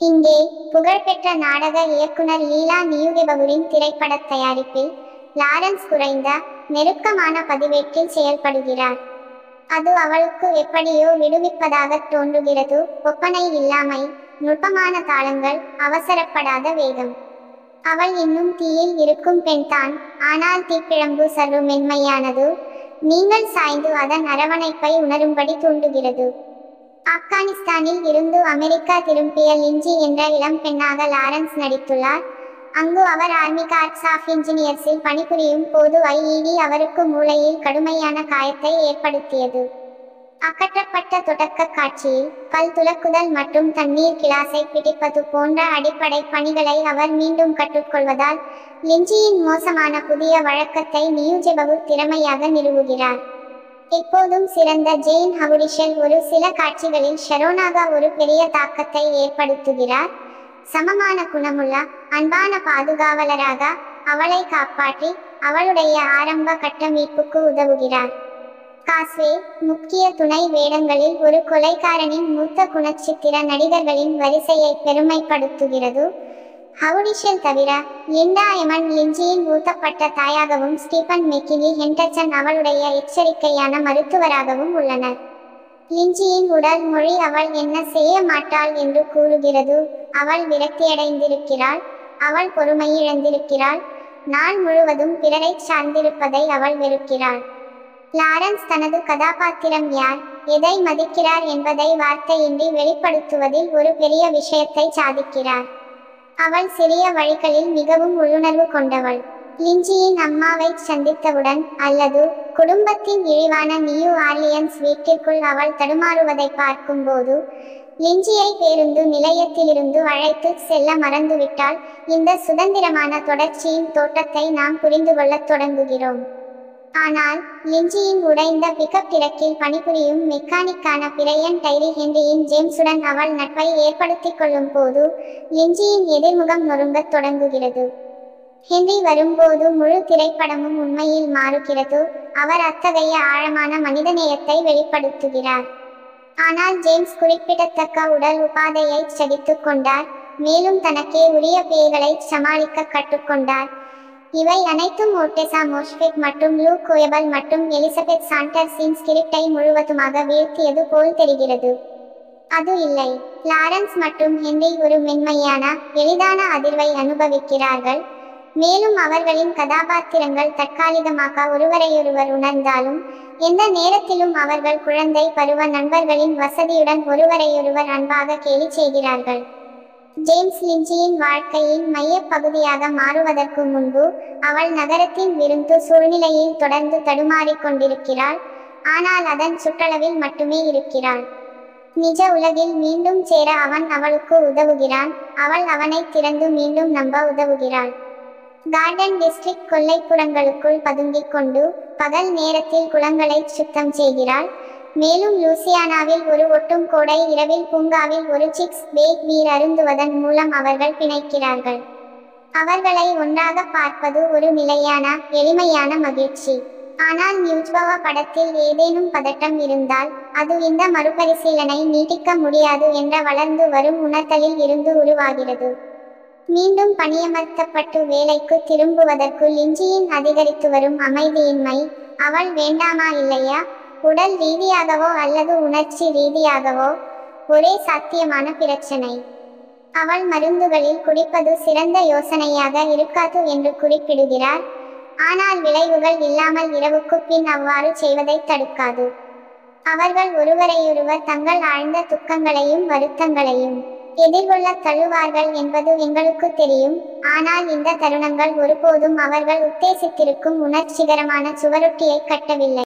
இங்கே புகழ்பெற்ற நாடக இயக்குனர் லீலா நியூகெபவுரின் திரைப்படத் தயாரிப்பில் லாரன்ஸ் குறைந்த நெருக்கமான பதிவேட்டில் செயல்படுகிறார் அது அவளுக்கு எப்படியோ விடுவிப்பதாகத் தோன்றுகிறது ஒப்பனை இல்லாமை நுட்பமான தாளங்கள் அவசரப்படாத வேகம் அவள் இன்னும் தீயில் இருக்கும் பெண்தான் ஆனால் தீப்பிழம்பு சற்று மென்மையானது நீங்கள் சாய்ந்து அதன் அரவணைப்பை உணரும்படி தூண்டுகிறது ஆப்கானிஸ்தானில் இருந்து அமெரிக்கா திரும்பிய லிஞ்சி என்ற இளம் பெண்ணாக லாரன்ஸ் நடித்துள்ளார் அங்கு அவர் ஆர்மி கார்ப்ஸ் ஆஃப் இன்ஜினியர்ஸில் பணிபுரியும் போது ஐஇடி அவருக்கு மூளையில் கடுமையான காயத்தை ஏற்படுத்தியது அகற்றப்பட்ட தொடக்க காட்சியில் பல் துலக்குதல் மற்றும் தண்ணீர் கிளாஸை பிடிப்பது போன்ற அடிப்படை பணிகளை அவர் மீண்டும் கற்றுக்கொள்வதால் லிஞ்சியின் மோசமான புதிய வழக்கத்தை நியூஜெபவு திறமையாக நிறுவுகிறார் எப்போதும் சிறந்த ஜெயின் ஹவுரிஷல் ஒரு சில காட்சிகளில் ஷரோனாக ஒரு பெரிய தாக்கத்தை ஏற்படுத்துகிறார் சமமான குணமுள்ள அன்பான பாதுகாவலராக அவளை காப்பாற்றி அவளுடைய ஆரம்ப கட்ட மீட்புக்கு உதவுகிறார் காஸ்வே முக்கிய துணை வேடங்களில் ஒரு கொலைக்காரனின் மூத்த குணச்சித்திர நடிகர்களின் வரிசையை பெருமைப்படுத்துகிறது ஹவுடிஷல் தவிர லிண்டா எமன் லிஞ்சியின் ஊத்தப்பட்ட தாயாகவும் ஸ்டீபன் மெக்கினி ஹெண்டர்சன் அவளுடைய எச்சரிக்கையான மருத்துவராகவும் உள்ளனர் லிஞ்சியின் உடல் மொழி அவள் என்ன செய்ய மாட்டாள் என்று கூறுகிறது அவள் விரக்தியடைந்திருக்கிறாள் அவள் பொறுமை இழந்திருக்கிறாள் நாள் முழுவதும் பிறரை சார்ந்திருப்பதை அவள் வெறுக்கிறாள் லாரன்ஸ் தனது கதாபாத்திரம் யார் எதை மதிக்கிறார் என்பதை வார்த்தையின்றி வெளிப்படுத்துவதில் ஒரு பெரிய விஷயத்தை சாதிக்கிறார் அவள் சிறிய வழிகளில் மிகவும் உள்ளுணர்வு கொண்டவள் லிஞ்சியின் அம்மாவை சந்தித்தவுடன் அல்லது குடும்பத்தின் இழிவான நியூ ஆர்லியன்ஸ் வீட்டிற்குள் அவள் தடுமாறுவதை பார்க்கும்போது லிஞ்சியை பேருந்து நிலையத்திலிருந்து அழைத்து செல்ல மறந்துவிட்டால் இந்த சுதந்திரமான தொடர்ச்சியின் தோட்டத்தை நாம் புரிந்து கொள்ளத் தொடங்குகிறோம் ஆனால் லிஞ்சியின் உடைந்த பிக்கப் டிரக்கில் பணிபுரியும் மெக்கானிக்கான பிரையன் டைரி ஹென்ரியின் ஜேம்ஸுடன் அவள் நட்பை ஏற்படுத்திக் கொள்ளும் போது லிஞ்சியின் எதிர்முகம் நொறுங்கத் தொடங்குகிறது ஹென்றி வரும்போது முழு திரைப்படமும் உண்மையில் மாறுகிறது அவர் அத்தகைய ஆழமான மனிதநேயத்தை வெளிப்படுத்துகிறார் ஆனால் ஜேம்ஸ் குறிப்பிடத்தக்க உடல் உபாதையை சகித்துக் கொண்டார் மேலும் தனக்கே உரிய பேய்களை சமாளிக்க கற்றுக்கொண்டார் இவை அனைத்தும் ஓட்டெசா மோஷ்ஃபெட் மற்றும் லூ கோயபல் மற்றும் எலிசபெத் சாண்டர்ஸின் ஸ்கிரிப்டை முழுவதுமாக வீழ்த்தியது போல் தெரிகிறது அது இல்லை லாரன்ஸ் மற்றும் ஹென்றி ஒரு மென்மையான எளிதான அதிர்வை அனுபவிக்கிறார்கள் மேலும் அவர்களின் கதாபாத்திரங்கள் தற்காலிகமாக ஒருவரையொருவர் உணர்ந்தாலும் எந்த நேரத்திலும் அவர்கள் குழந்தை பருவ நண்பர்களின் வசதியுடன் ஒருவரையொருவர் அன்பாக கேலி செய்கிறார்கள் ஜேம்ஸ் லிஞ்சியின் வாழ்க்கையின் மையப் பகுதியாக மாறுவதற்கு முன்பு அவள் நகரத்தின் விருந்து சூழ்நிலையில் தொடர்ந்து தடுமாறிக் கொண்டிருக்கிறாள் ஆனால் அதன் சுற்றளவில் மட்டுமே இருக்கிறாள் நிஜ உலகில் மீண்டும் சேர அவன் அவளுக்கு உதவுகிறான் அவள் அவனை திறந்து மீண்டும் நம்ப உதவுகிறாள் கார்டன் டிஸ்ட்ரிக்ட் கொல்லைப்புறங்களுக்குள் பதுங்கிக் கொண்டு பகல் நேரத்தில் குளங்களை சுத்தம் செய்கிறாள் மேலும் லூசியானாவில் ஒரு ஒட்டும் கோடை இரவில் பூங்காவில் ஒரு சிக்ஸ் பேக் பீர் அருந்துவதன் மூலம் அவர்கள் பிணைக்கிறார்கள் அவர்களை ஒன்றாக பார்ப்பது ஒரு நிலையான எளிமையான மகிழ்ச்சி ஆனால் நியூஜ்பவா படத்தில் ஏதேனும் பதட்டம் இருந்தால் அது இந்த மறுபரிசீலனை நீட்டிக்க முடியாது என்ற வளர்ந்து வரும் உணர்த்தலில் இருந்து உருவாகிறது மீண்டும் பணியமர்த்தப்பட்டு வேலைக்கு திரும்புவதற்கு லிஞ்சியின் அதிகரித்து வரும் அமைதியின்மை அவள் வேண்டாமா இல்லையா உடல் ரீதியாகவோ அல்லது உணர்ச்சி ரீதியாகவோ ஒரே சாத்தியமான பிரச்சனை அவள் மருந்துகளில் குடிப்பது சிறந்த யோசனையாக இருக்காது என்று குறிப்பிடுகிறார் ஆனால் விளைவுகள் இல்லாமல் இரவுக்கு பின் அவ்வாறு செய்வதை தடுக்காது அவர்கள் ஒருவரையொருவர் தங்கள் ஆழ்ந்த துக்கங்களையும் வருத்தங்களையும் எதிர்கொள்ள தழுவார்கள் என்பது எங்களுக்கு தெரியும் ஆனால் இந்த தருணங்கள் ஒருபோதும் அவர்கள் உத்தேசித்திருக்கும் உணர்ச்சிகரமான சுவரொட்டியை கட்டவில்லை